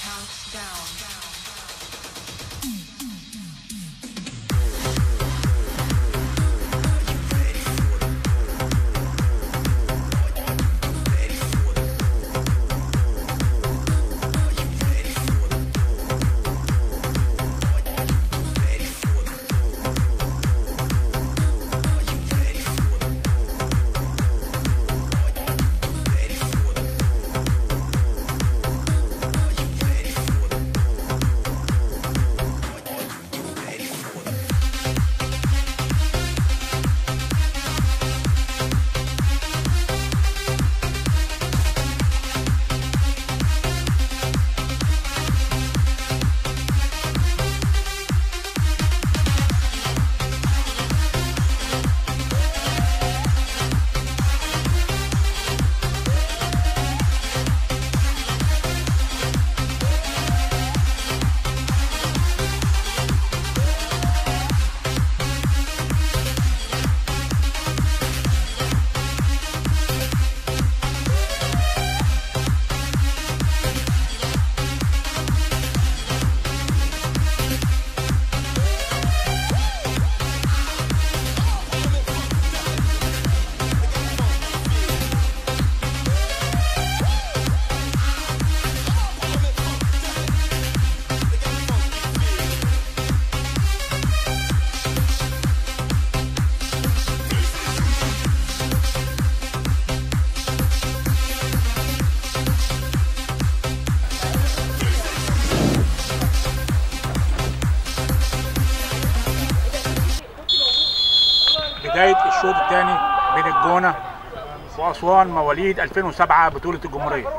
بداية الشوط الثاني بين الجونة وأسوان مواليد 2007 بطولة الجمهورية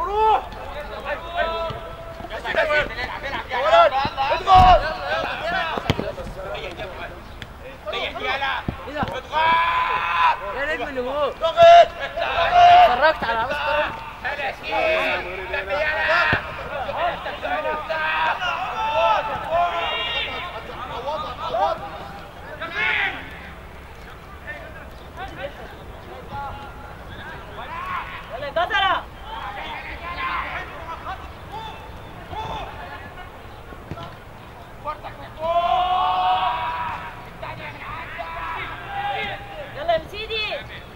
يا نجم اللي هو اتفرجت على عباس كرم يلا يا قدرة يلا يا سيدي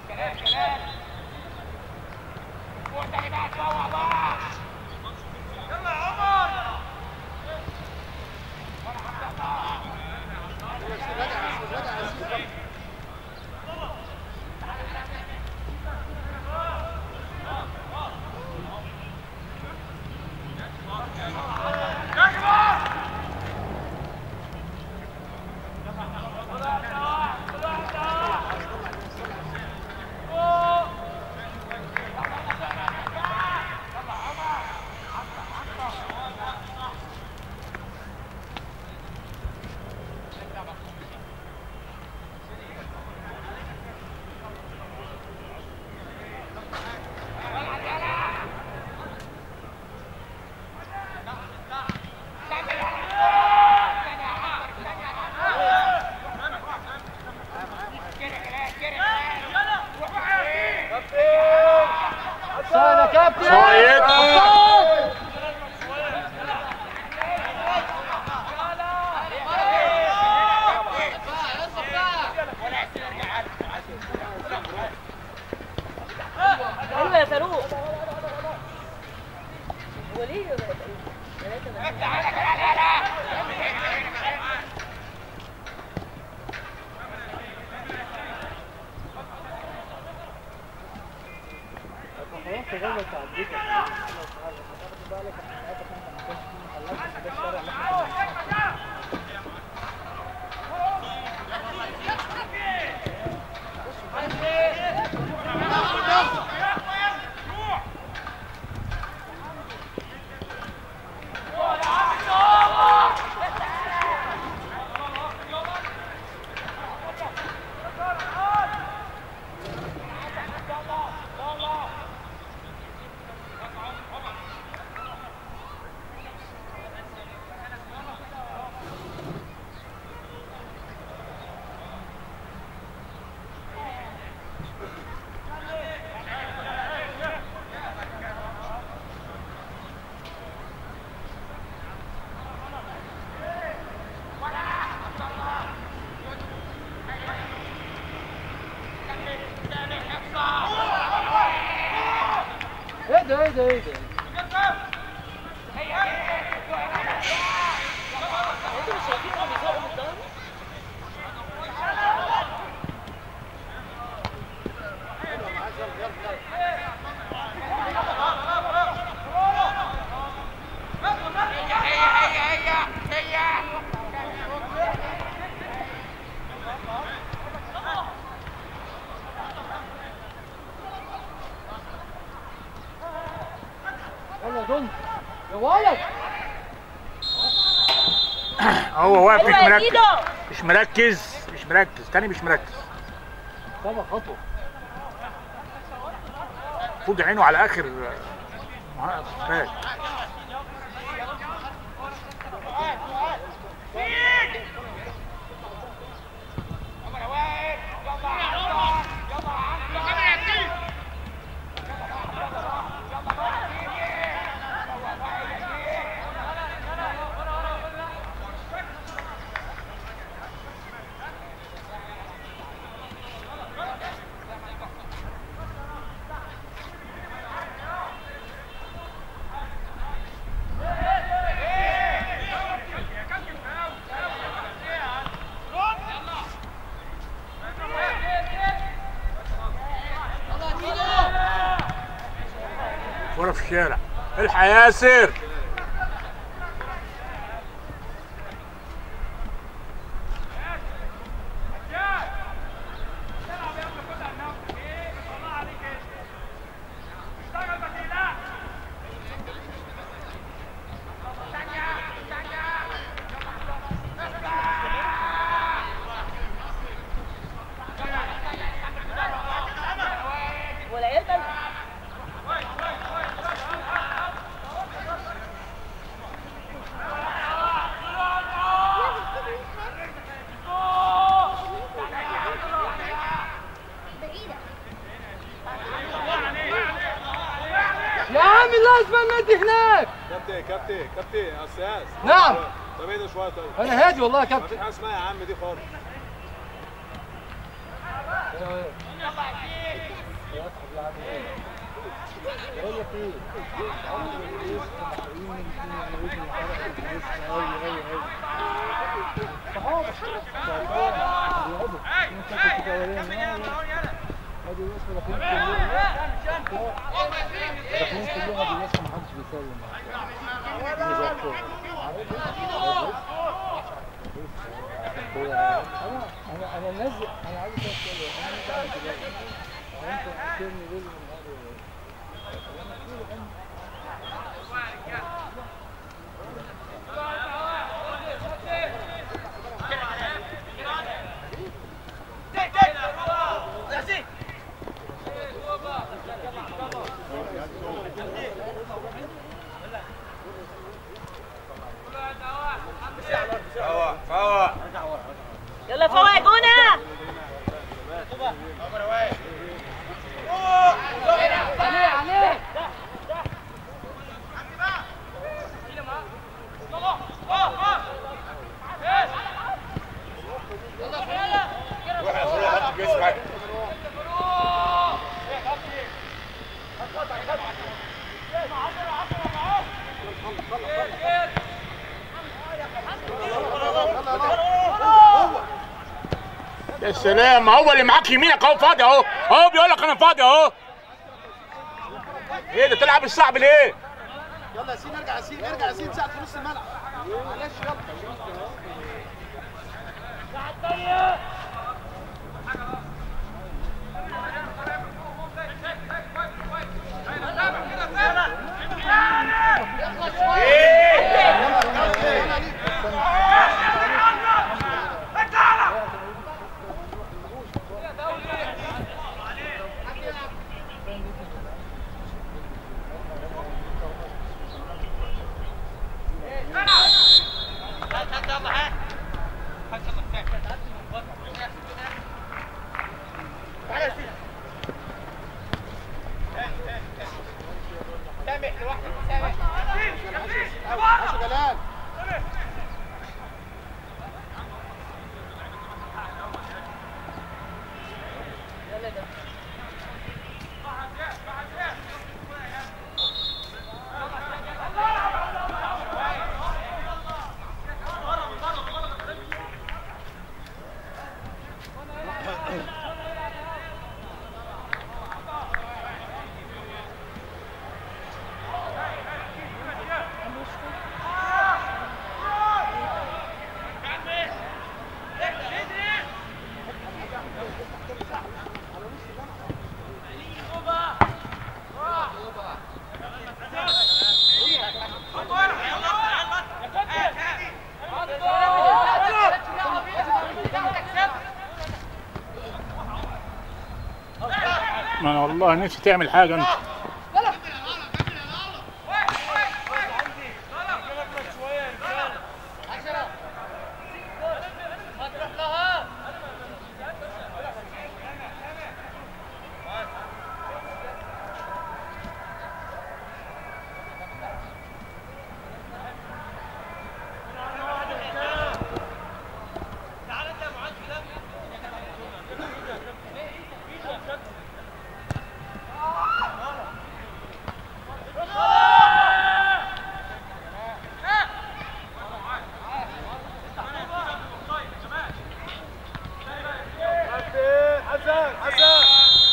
صايد ايوه يا فاروق هو ليه يا فاروق؟ ثلاثة يا ولد هو واقف مش هو مركز ايده مش مركز مش مركز تاني مش مركز سبع خطوه المفروض عينه على اخر معاه فات. كوره في الشارع الحق يا ياسر والعيال بقى يا عم لازم النادي هناك كابتن كابتن كابتن يا استاذ نعم. طب ايه ده شويه طيب انا هادي والله يا ما كابتن فيش حاجه اسمها يا عم دي خالص بقول لك ايه انا انا نازل انا عايز اسال انا مش عارف دلوقتي هو انت بتكلمني ليه من هذا يلا فوق يا جونة عليه عليه يا سلام ما هو اللي معاك يمينك اهو فاضي اهو اهو بيقول لك انا فاضي اهو ايه ده تلعب الصعب ليه؟ يلا يا سين ارجع يا سين ارجع يا سين ساعد في نص الملعب معلش يلا سامح لوحدك سامح والله نفسي تعمل حاجه انت كابتن حسن حسن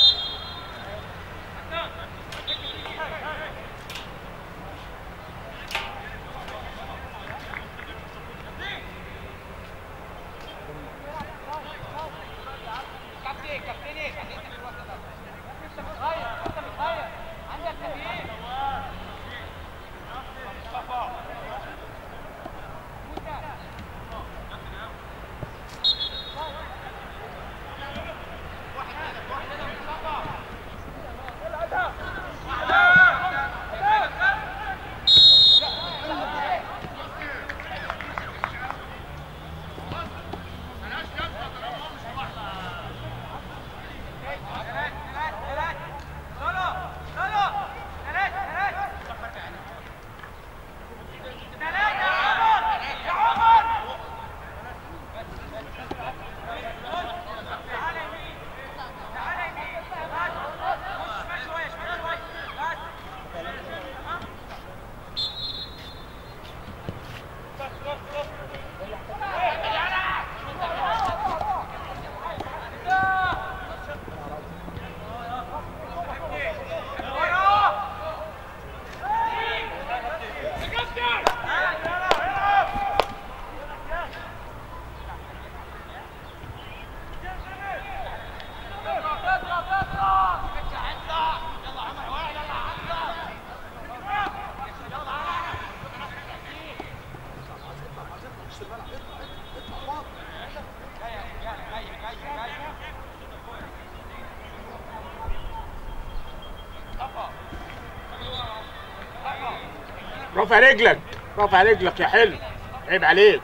رافع رجلك رافع رجلك يا حلو عيب عليك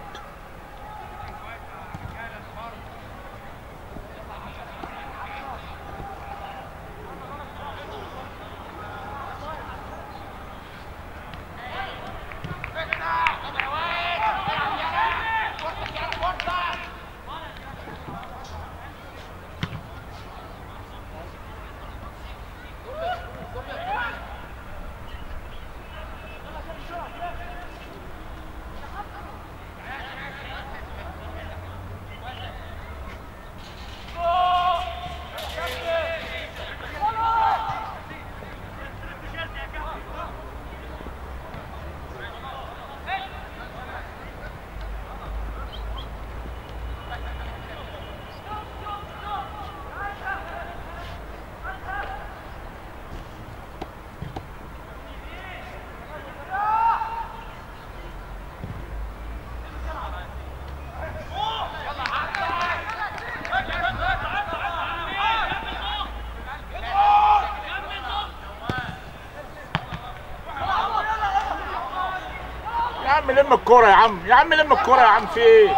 يا عم لم الكوره يا عم يا عم لم الكوره يا عم في ايه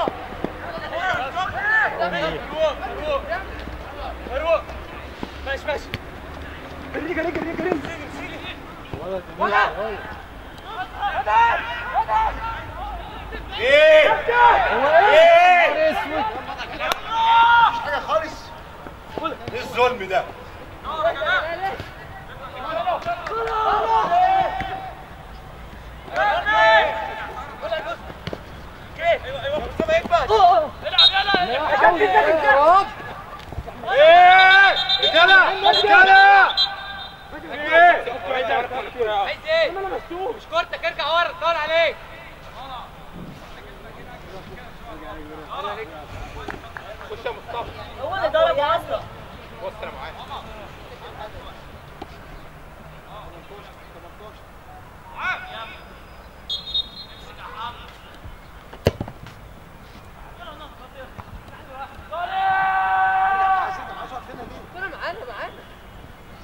ايه ايه مش حاجه خالص ايه الظلم ده ايه رجاله رجاله عايز ايه؟ مش كورتك ارجع ورا دور عليك هو اللي ضرب اصلا عايزين 10 فينا دي انا معانا معانا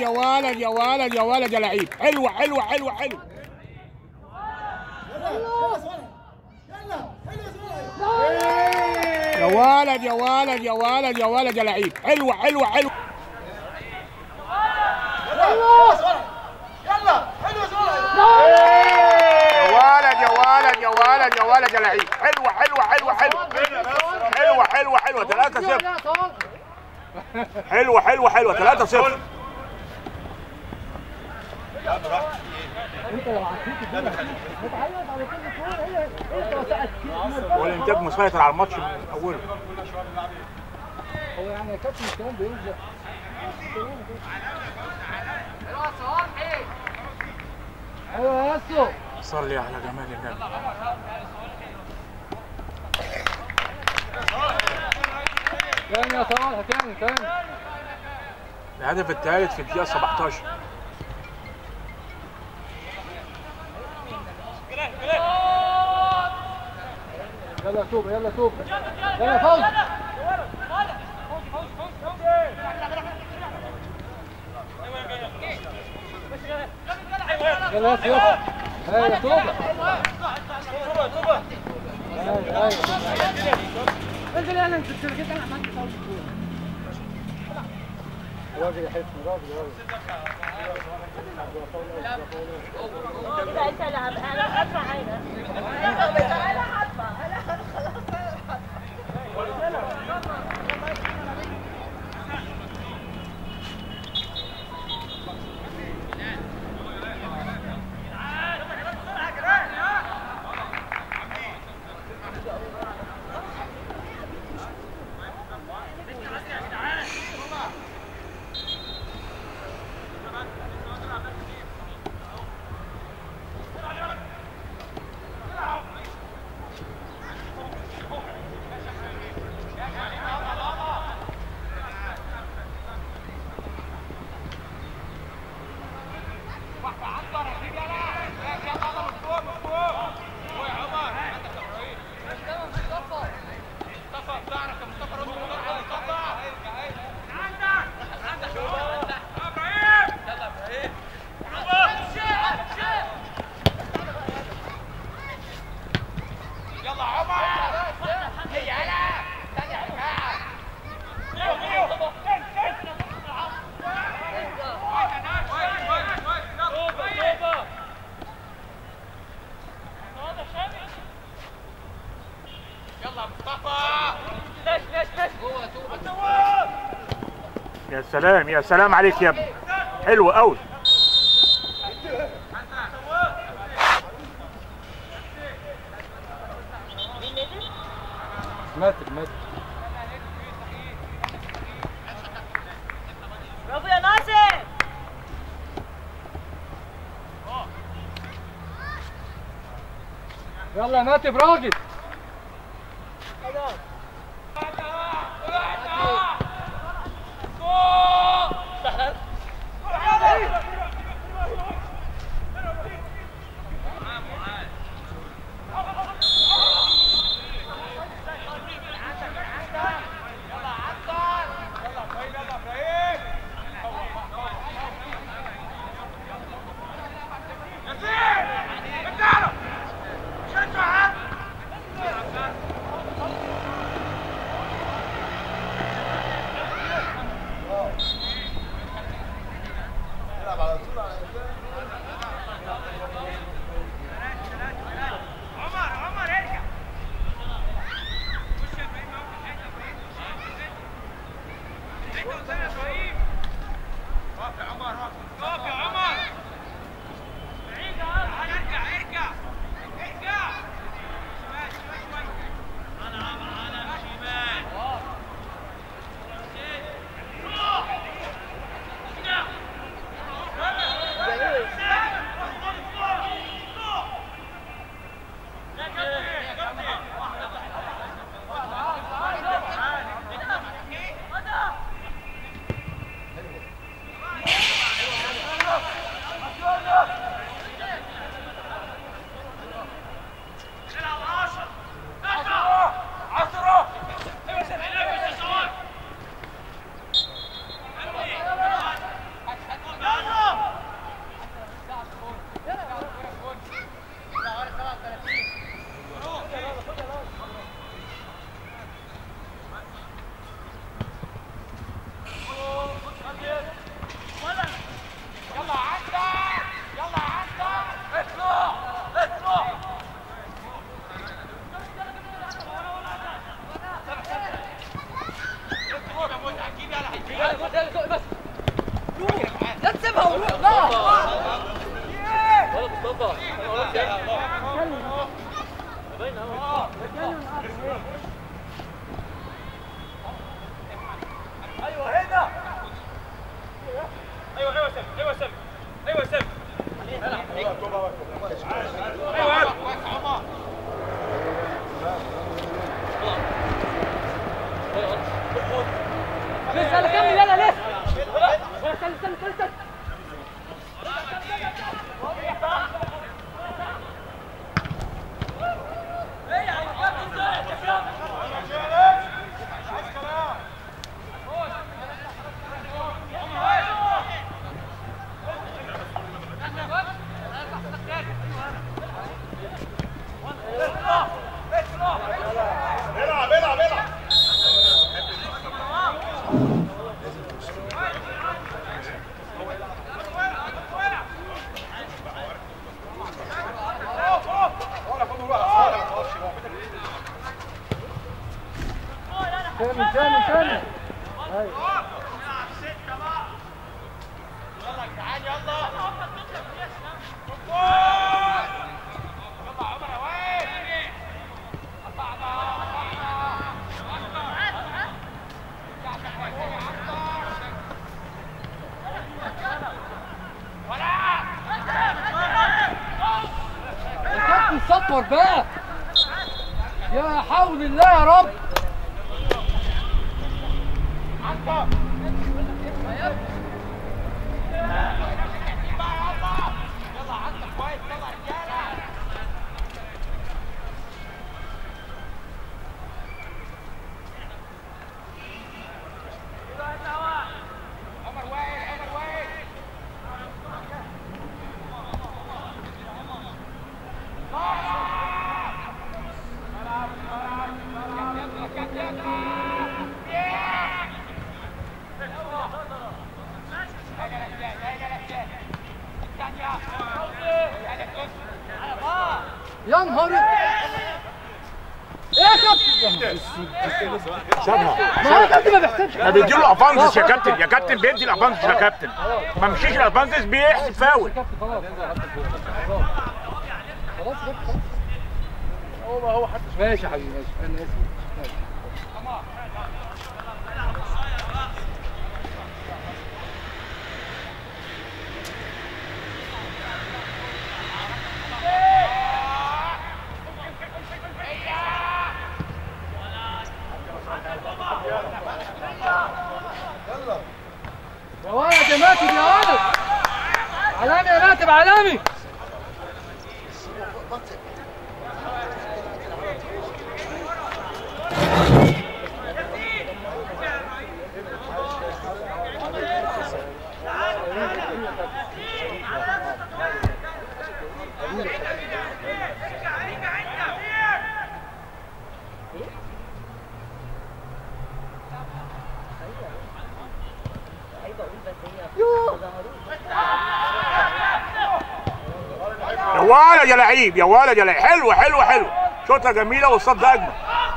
يا ولد يا ولد يا ولد يا لعيب حلوه حلوه حلوه حلوه يا ولد يا ولد يا ولد يا ولد يا لعيب حلوه حلوه حلوه يلا حلو زول يا ولد يا ولد يا ولد يا ولد يا لعيب حلوه حلوه حلوه حلوه حلوه حلوه حلوه 3 0 حلوه حلوه حلوه 3 0 انت لو عديت الدنيا هتعيط على كل كوره هي انت وسعت والانتاج مسيطر على الماتش من اوله هو يعني يا كابتن الكلام بينزل ايوه يا اسو صلي على جمال النبي تاني يا صلاح تاني تاني الهدف الثالث في الدقيقه 17 يلا توب يلا توب يلا فوز يلا يا سيوف هاي يا توب ايوه ايوه انزل يلا انت الشركات انا عملت فوز راجل يحسني راجل راجل لا انت لا انا ادفع عينك انا هدفع انا خلاص يا سلام يا سلام عليك يا ابني حلو قوي ماتت ماتت برافو يا ناصر يلا يا ماتب راجل اكبر بقى يا حول الله يا رب يا نهار ايه يا كابتن يا نهار اسود. شابها ما هو كابتن ما بيحسبش ما بيديله افانسس يا كابتن يا كابتن بيدي الافانسس يا كابتن ما مشيش الافانسس بيحسب فاول كابتن خلاص خلاص خلاص خلاص هو ما هو حتى ماشي يا حبيبي ماشي انا اسف ماشي. يا ولد يا ماتب يا ولد علامي يا ماتب علامي يا ولد يا لعيب يا ولد يا لعيب حلوه حلوه حلوه شوطه جميله والصد ده اجمل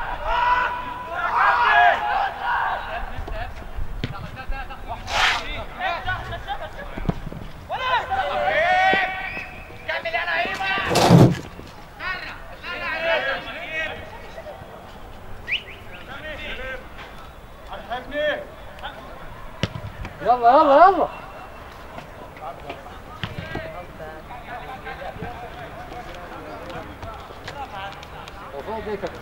يلا يلا يلا وفوق دي كده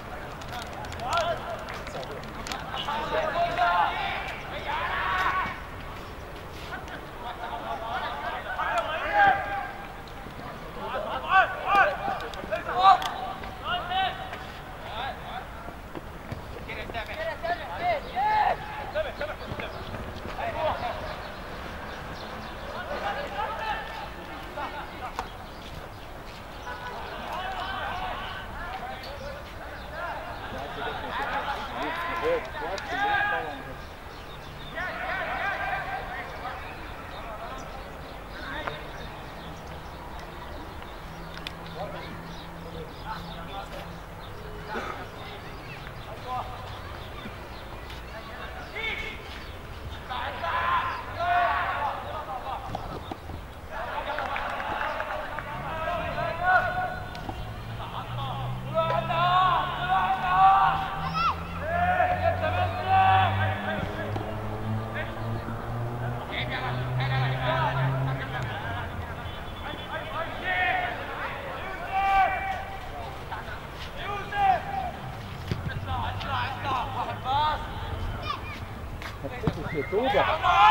توبة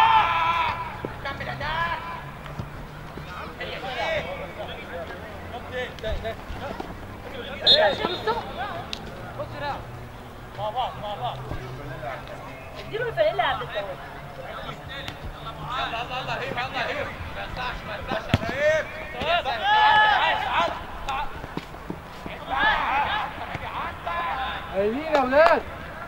اديله الفانيلا يا عبد الجواد قايلين يا ولاد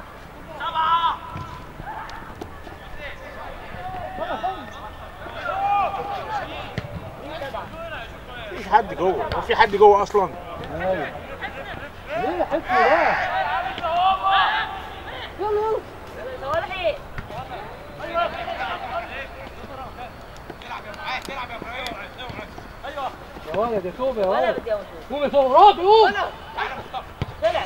مفيش حد جوه هو في حد جوه اصلا ايوه ليه حكي بقى يلا يلا صالحي يا ولد يا توبة يا ولا ولد بدي اقول قوم يا توبة راضي قوم طلع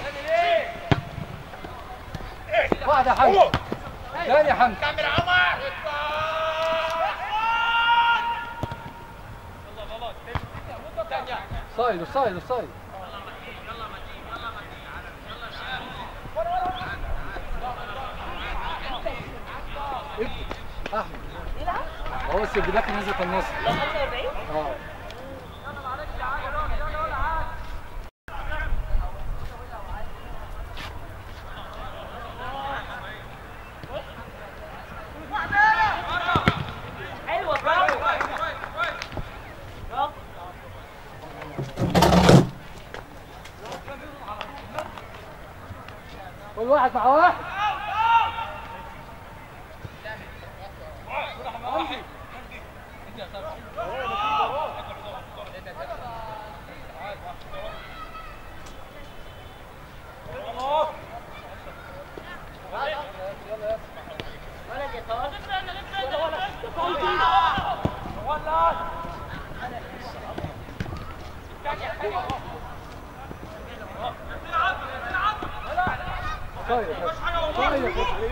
واحدة يا حمد ثاني يا حمد صايد صايد صايد احمد هو السيرفيلات نزل في النص 45 اه حلوه برافو برافو كل واحد مع واحد ولد يا طارق طيب طيب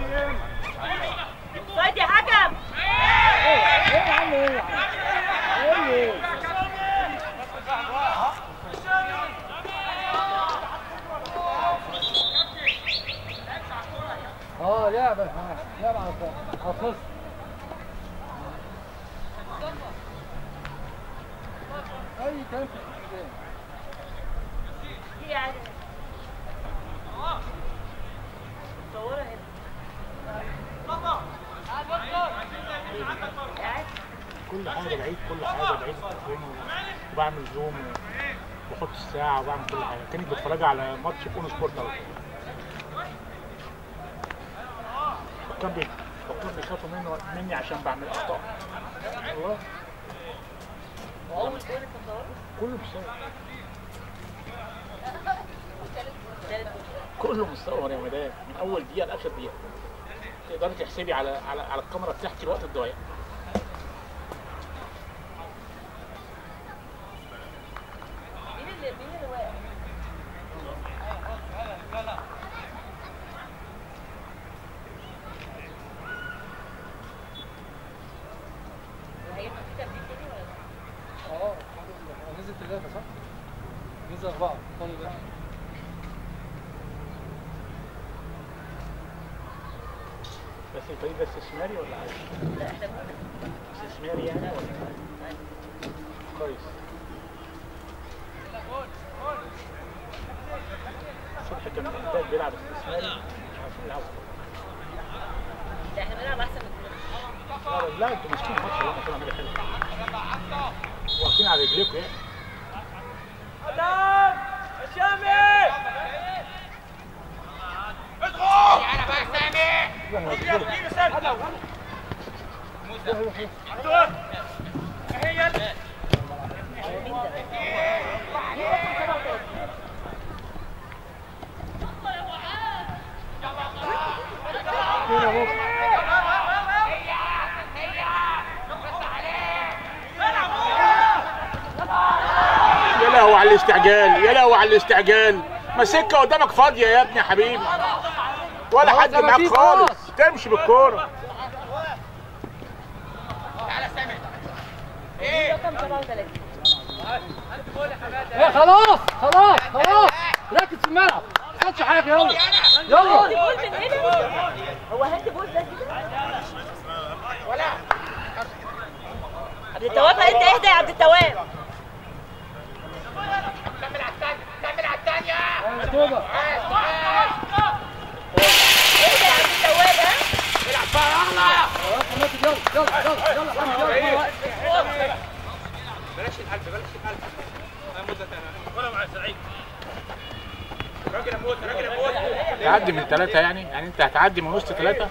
صيد يا حكم ايه يا عم ايه يا عم ايه اه لعبة اه لعبة على الخ- على الخصم اي كلام في الحساب دي يعني صورها هنا قاعد كل حاجه بعيد كل حاجه بعيد التليفون وبعمل زوم وبحط الساعه وبعمل كل حاجه كانك بتتفرج على ماتش في اون سبورت أوي. كان بي كان بيخافوا منه مني عشان بعمل اخطاء والله وهو مش بيقول انت مصور كله مصور ثالث كله مصور يا مدام من اول دقيقه لاخر دقيقه تقدري تحسبي على على على الكاميرا بتاعتي الوقت الضايع مين اللي مين اللي واقع؟ وهيبقى في تمرين تاني ولا لا؟ اه نزل ثلاثة صح؟ نزل أربعة فاضل ده بس الفريق ده استثماري ولا عادي؟ لا احنا ممكن استثماري يعني ولا كويس الصبح كان محتاج بيلعب استثماري مش عارفين يلعبوا لا احنا بنلعب احسن من كده لا لا انتوا ماسكين الماتش والله كانوا عاملين حلو واقفين على رجليكم يعني يا لهوي على الاستعجال يا لهوي على الاستعجال ما سكه قدامك فاضيه يا ابني يا حبيبي ولا خلاص حد يا معاك لطيف، خالص خلاص. تمشي بالكوره رقم 37 ايه خلاص خلاص خلاص ركز في الملعب ما تحصلش حاجة يلا هو يلا دي بول من هنا هو هاند بول ده كده عبد التواب انت اهدى يا عبد التواب يا توبة اهدى يا عبد التواب ها خلاص يا ماجد، يلا يلا يلا يلا يلا يلا يلا بلاش القلب بلاش القلب مدة ولا مع سعيد راجل اموت راجل اموت تعدي من ثلاثه يعني يعني انت هتعدي من وسط ثلاثه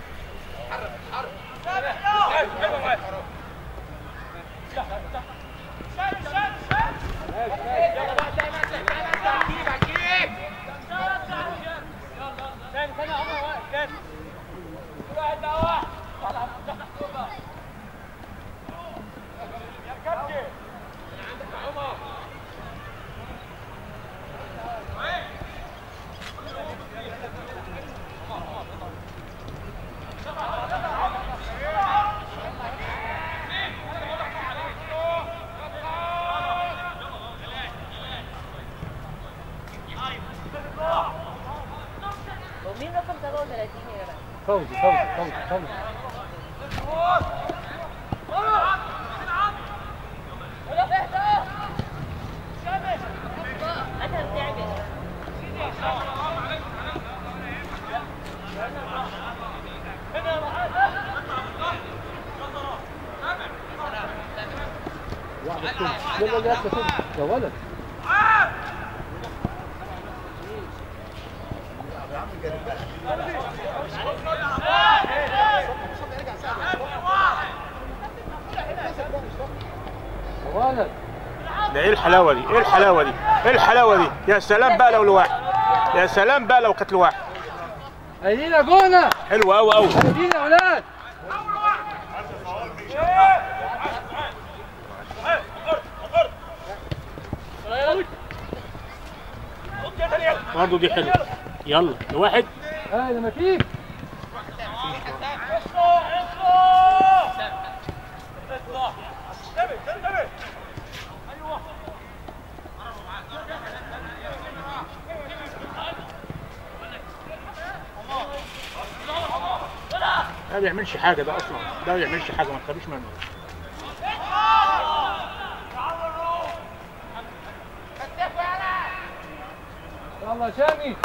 ومين رقم 37 يا جماعه فوزي فوزي فوزي فوزي يا توم يا ولد يا ولد ده ايه الحلاوه دي ايه الحلاوه دي ايه الحلاوه دي يا سلام بقى لو لواحد يا سلام بقى لو كانت لواحد عايزين يا جونه حلوه قوي قوي عايزين يا اولاد برضه دي حلوه يلا لواحد ها لما فيك ده ما بيعملش حاجه ده اصلا ده ما بيعملش حاجه ما تخافيش منه يلا يا شامي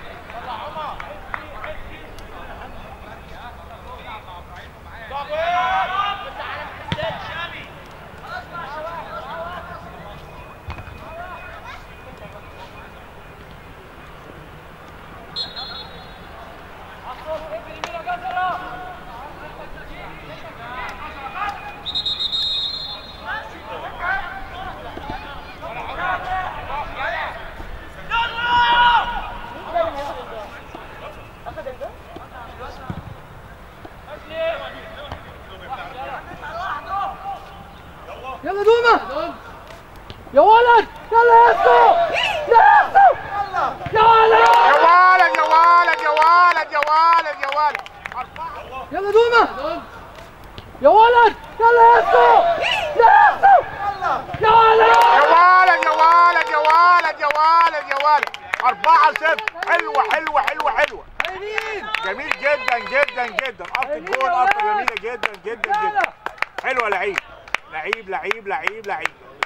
يلا دوما يا ولد يلا يا اسو يا اسو يا ولد يا ولد يا ولد يا ولد يا ولد يا ولد يلا دوما يا ولد يلا يا اسو يا اسو يا ولد يا ولد يا ولد يا ولد يا ولد يا ولد أربعة صفر حلوة حلوة حلوة حلوة عينين جميل جدا جدا جدا قط الجول قطة جميلة جدا جدا جدا حلوة لعيب لعيب لعيب لعيب لعيب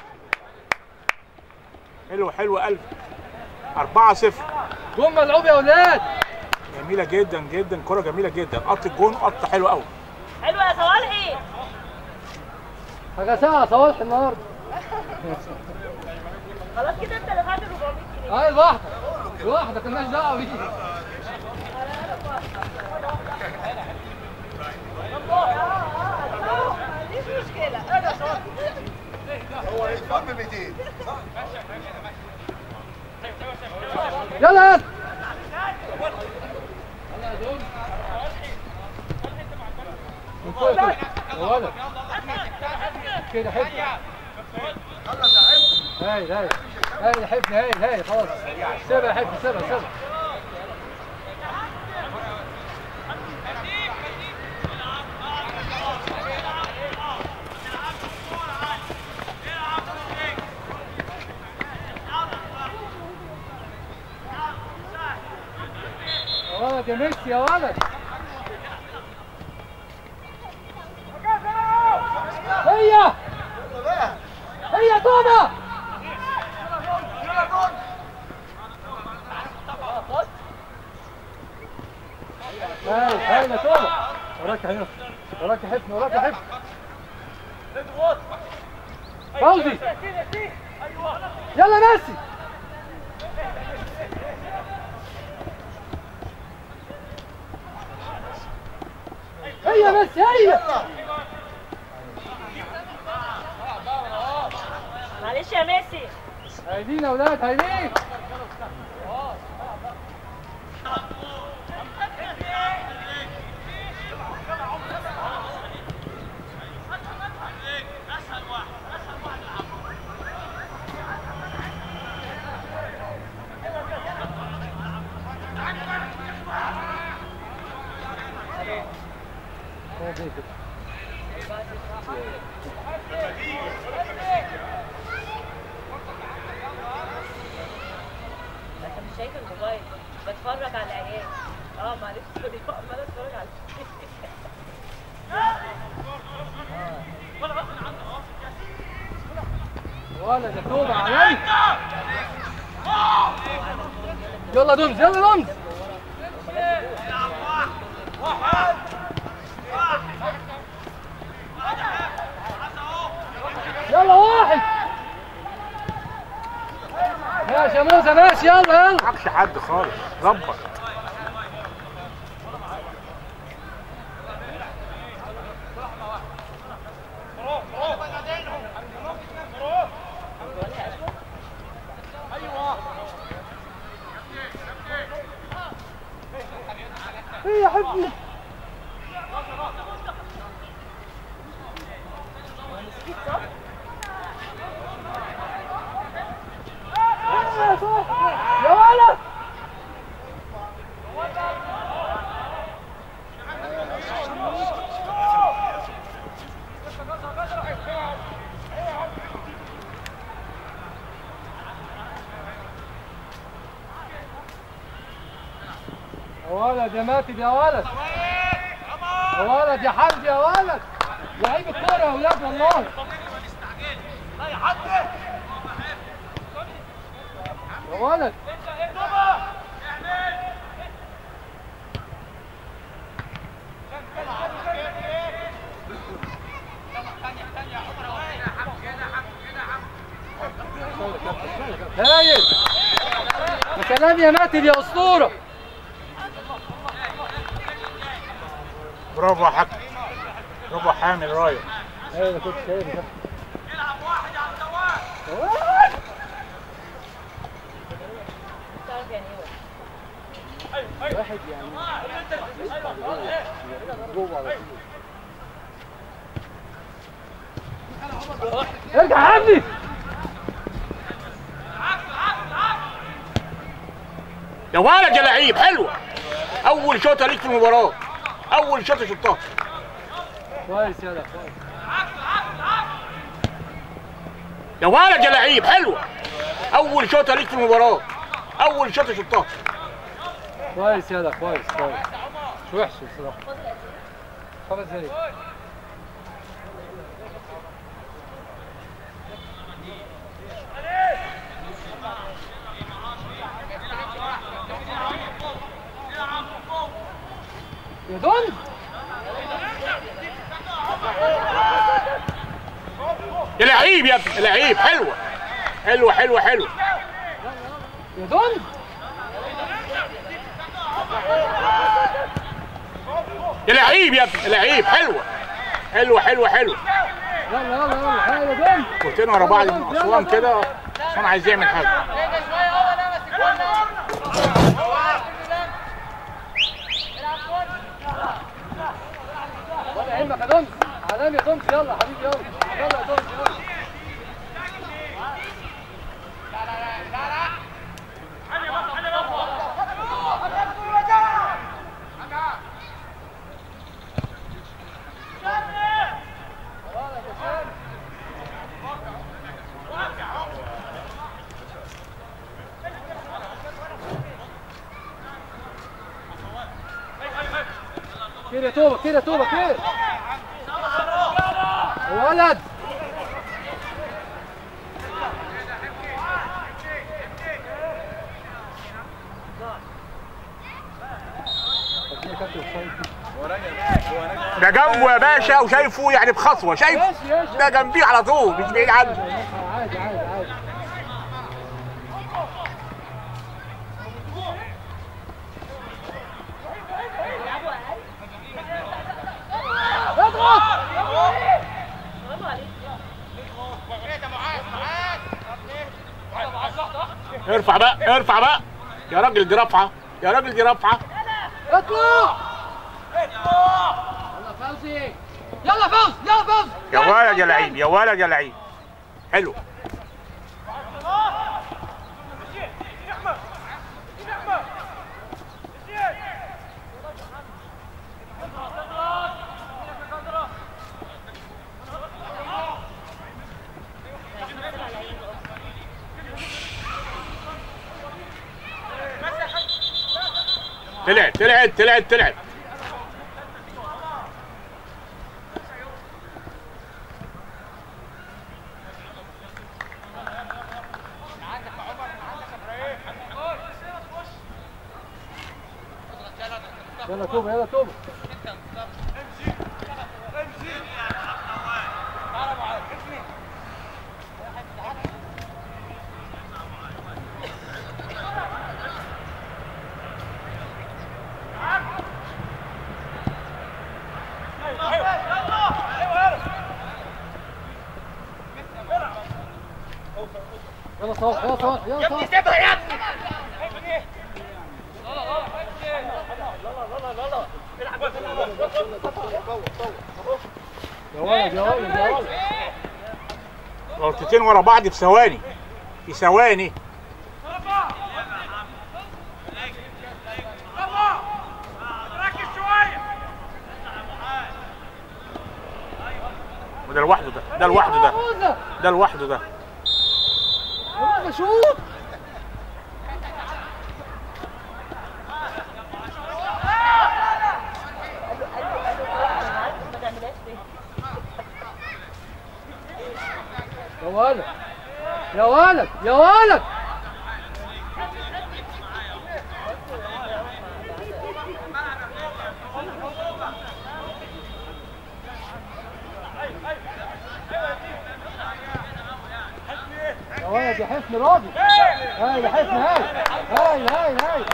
حلوة حلوة ألف أربعة صفر جم ملعوب يا اولاد جميلة جدا جدا كرة جميلة جدا قط الجون قطة حلوة أوي حلوه يا صوالحي حاجه ساعه صالح النهارده خلاص كده انت اللي خدت 400 جنيه اه لوحدك لوحدك مالناش دعوه بيه مفيش مشكله انا هو يدفع ب 200 يلا يلا من فوق كده يا ولد كده حب هاي هاي هاي حبني هاي هاي خلاص سيبها يا حبني سيبها سيبها يا ولد يا ميسي يا ولد هيا هيا توبة هاي هاي يا توبة وراك هنا وراك حفن وراك حفن فوزي يلا ميسي هيا ميسي هيا معلش يا ميسي هايلين يا اولاد هايلين انت مش شايف الموبايل بتفرج على العيال اه معلش سوري عمال اتفرج على ولا ده توبة عالمي يلا دمز يلا دمز يلا واحد ماشي يا موسى ماشي يلا يلا معكش حد خالص ظبط ايه يا حبيبي يا ولد يا ولد يا ماتب يا ولد يا ولد يا حمدي يا ولد لعيب الكورة يا ولاد والله يا ولد هايل يا سلام يا ماتب يا اسطوره برافو يا حاج برافو يا حامل رايح ايوه كنت شايف ده تعرف يعني ايه واحد يعني جوه على طول. ارجع يا ابني يا ولد يا لعيب حلوه اول شوطه ليك في المباراه اول شوطه شطها كويس يلا كويس يا ولد يا لعيب حلوه اول شوطه ليك في المباراه اول شوطه شطها كويس يلا كويس كويس مش وحش بصراحه خمس دقايق يا دون يا لعيب يا ابني يا لعيب حلوه حلوه حلوه حلوه يا دون يا لعيب يا ابني يا لعيب حلوه حلوه حلوه حلوه يلا يلا يلا يلا يا دون كورتين ورا بعض من اسوان كده اسوان عايز يعمل حاجه ولا يهمك يا دون علام يا دون يلا حبيبي يلا يلا يا دون يلا كده يا توبه كده يا توبه كده يا ولد ده جنبه يا باشا وشايفه يعني بخطوه شايف ماشي ماشي ده جنبيه على طول مش بعيد عنه عادي عادي عادي اضغط برافو عليك ارفع بقى ارفع بقى يا راجل دي رفعه يا راجل دي رفعه اطلع يلا فوزي يلا فوز يلا فوز يا ولد يا لعيب يا ولد يا لعيب حلو طلعت طلعت طلعت طلعت يلا توبه يلا توبه يلا صالح يلا صالح يلا صالح سيبها يا ابني يا ولد يا ولد يا ولد غلطتين ورا بعض في ثواني في ثواني وده لوحده ده ده لوحده ده موزة ده لوحده ده موزة شوط ما تعملهاش ليه يا ولد يا ولد يا ولد يا ولد يا حسن راضي هاي يا حسن هاي هاي هاي هاي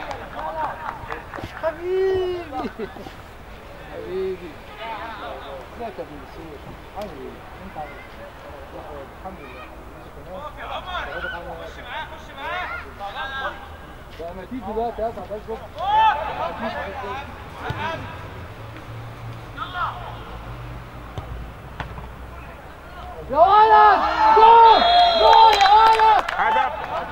حبيبي حبيبي ازيك يا ابن السيد عامل ايه؟ انت عامل ايه؟ الحمد لله ده ما تيجي دلوقتي يا اسعد اشوف يا ولد جول جول يا ولد هدف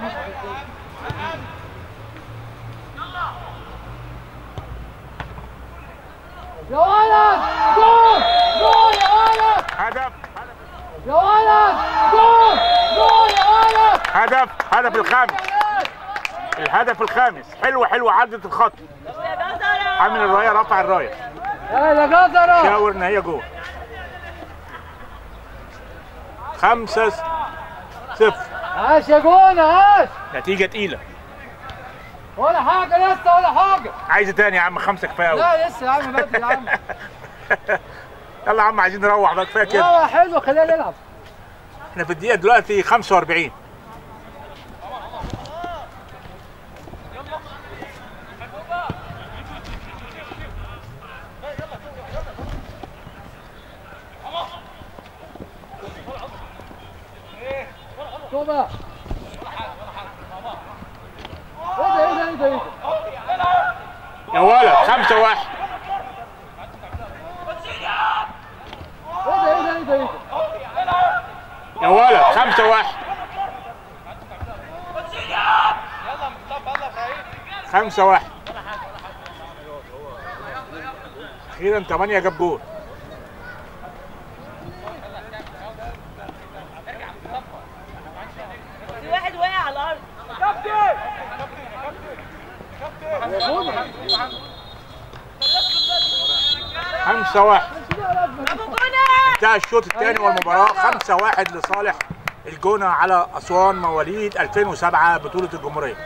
يا ولد جول جول يا ولد هدف يا ولد جول جول يا ولد هدف هدف الخامس الهدف الخامس حلوه حلوه عدت الخط يا جزرة عامل الرايه رفع الرايه يا جزرة شاور ان هي جوه خمسة صفر عاش يا جون عاش نتيجة تقيلة ولا حاجة لسه ولا حاجة عايز تاني يا عم خمسة كفاية أوي لا لسه يا عم بدري يا عم يلا يا عم عايزين نروح بقى كفاية كده لا حلو خلينا نلعب احنا في الدقيقة دلوقتي 45 توبة ايه ده ايه ده ايه ده ايه ده يا ولد خمسة واحد ايه ده ايه ده ايه ده ايه ده يا ولد خمسة واحد خمسة واحد أخيرا تمانية جاب جول في واحد واقع على الارض خمسة واحد ابو جنى انتهى الشوط الثاني والمباراة خمسة واحد لصالح الجونة على أسوان مواليد 2007 بطولة الجمهورية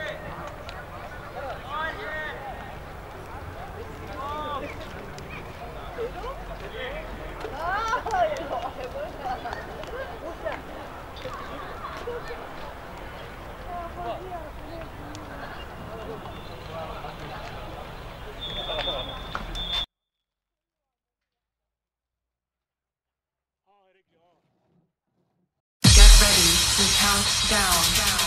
Get ready to count down.